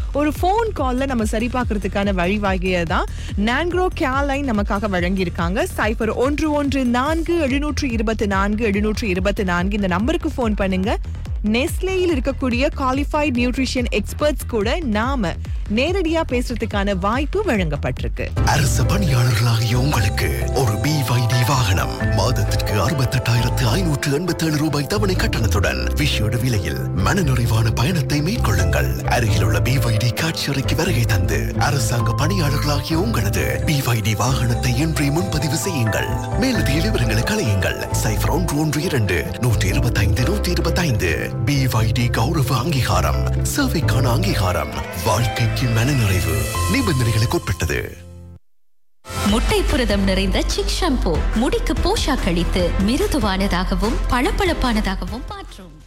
ஒரு ஃபோன் கால்ல நம்ம சரி பார்க்கறதுக்கான வழிவகையை தான் நான்க்ரோ கேலைன் நமக்காக வழங்கியிருக்காங்க சைபர் ஒன்று ஒன்று நான்கு எழுநூற்று இருபத்தி நான்கு எழுநூற்று இருபத்தி நான்கு இந்த நம்பருக்கு ஃபோன் பண்ணுங்க நெஸ்லேயில் இருக்கக்கூடிய குவாலிஃபைட் நியூட்ரிஷன் எக்ஸ்பர்ட்ஸ் கூட நாம நேரடியா பேசுறதுக்கான வாய்ப்பு வழங்கப்பட்டிருக்கு அரசு பணியாளர்களாகிய உங்களுக்கு ஒரு பிவைடி வாகனம் மாதத்திற்கு அறுபத்தெட்டாயிரத்து ஐநூற்று எண்பத்தி ஏழு ரூபாய் தவணை கட்டணத்துடன் விஷயோட விலையில் மனநிறைவான பயணத்தை மேற்கொள்ளுங்கள் அருகில் உள்ள பிவைடி காட்சியறைக்கு வருகை தந்து அரசாங்க பணியாளர்களாகிய உங்களது பிவைடி வாகனத்தை இன்றே முன்பதிவு செய்யுங்கள் மேலதிக விவரங்களுக்கு அழையுங்கள் சைபர் ஒன்று ஒன்று இரண்டு நூற்றி இருபத்தைந்து நூற்றி இருபத்தைந்து பிவைடி கௌரவ அங்கீகாரம் சேவைக்கான அங்கீகாரம் வாழ்க்கைக்கு மனநிறைவு நிபந்தனைகளுக்கு உட்பட்டது முட்டை புரதம் நிறைந்த சிக் ஷாம்பூ முடிக்கு போஷாக் அளித்து மிருதுவானதாகவும் பளபளப்பானதாகவும் மாற்றும்